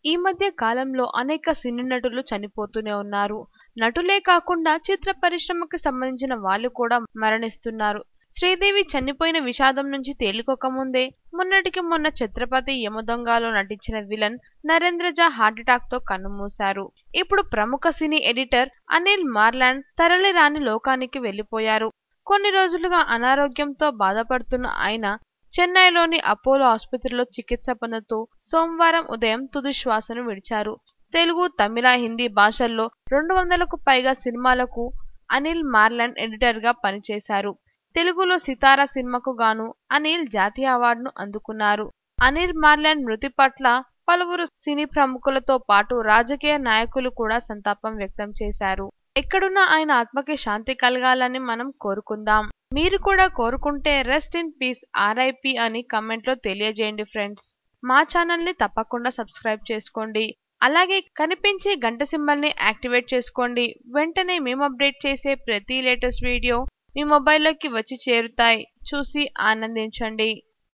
ఈ మధ్య కాలంలో అనేక సినీ నటులు చనిపోతూనే ఉన్నారు నటులే కాకుండా చిత్ర పరిశ్రమకి సంబంధించిన వాళ్ళు కూడా మరణిస్తున్నారు శ్రీదేవి చనిపోయిన విషాదం నుంచి తేలికొకముందే మొన్నటికి మొన్న ఛత్రపతి యమదొంగలో నటించిన విలన్ నరేంద్రజ హార్ట్అటాక్ తో కన్నుమూశారు ఇప్పుడు ప్రముఖ సినీ ఎడిటర్ అనిల్ మార్లాండ్ తరలిరాని లోకానికి వెళ్లిపోయారు కొన్ని రోజులుగా అనారోగ్యంతో బాధపడుతున్న ఆయన చెన్నైలోని అపోలో ఆసుపత్రిలో చికిత్స పొందుతూ సోమవారం ఉదయం తుది శ్వాసను విడిచారు తెలుగు తమిళ హిందీ భాషల్లో రెండు వందలకు పైగా సినిమాలకు అనిల్ మార్లాండ్ ఎడిటర్ గా పనిచేశారు తెలుగులో సితారా సినిమాకు గాను అనిల్ జాతీయ అవార్డును అందుకున్నారు అనిల్ మార్లాండ్ మృతి పట్ల పలువురు సినీ ప్రముఖులతో పాటు రాజకీయ నాయకులు కూడా సంతాపం వ్యక్తం చేశారు ఎక్కడున్నా ఆయన ఆత్మకి శాంతి కలగాలని మనం కోరుకుందాం మీరు కూడా కోరుకుంటే రెస్ట్ ఇన్ పీస్ ఆర్ఐపి అని కమెంట్లో తెలియజేయండి ఫ్రెండ్స్ మా ఛానల్ని తప్పకుండా సబ్స్క్రైబ్ చేసుకోండి అలాగే కనిపించే గంట సింబల్ని యాక్టివేట్ చేసుకోండి వెంటనే మేము అప్డేట్ చేసే ప్రతి లేటెస్ట్ వీడియో మీ మొబైల్లోకి వచ్చి చేరుతాయి చూసి ఆనందించండి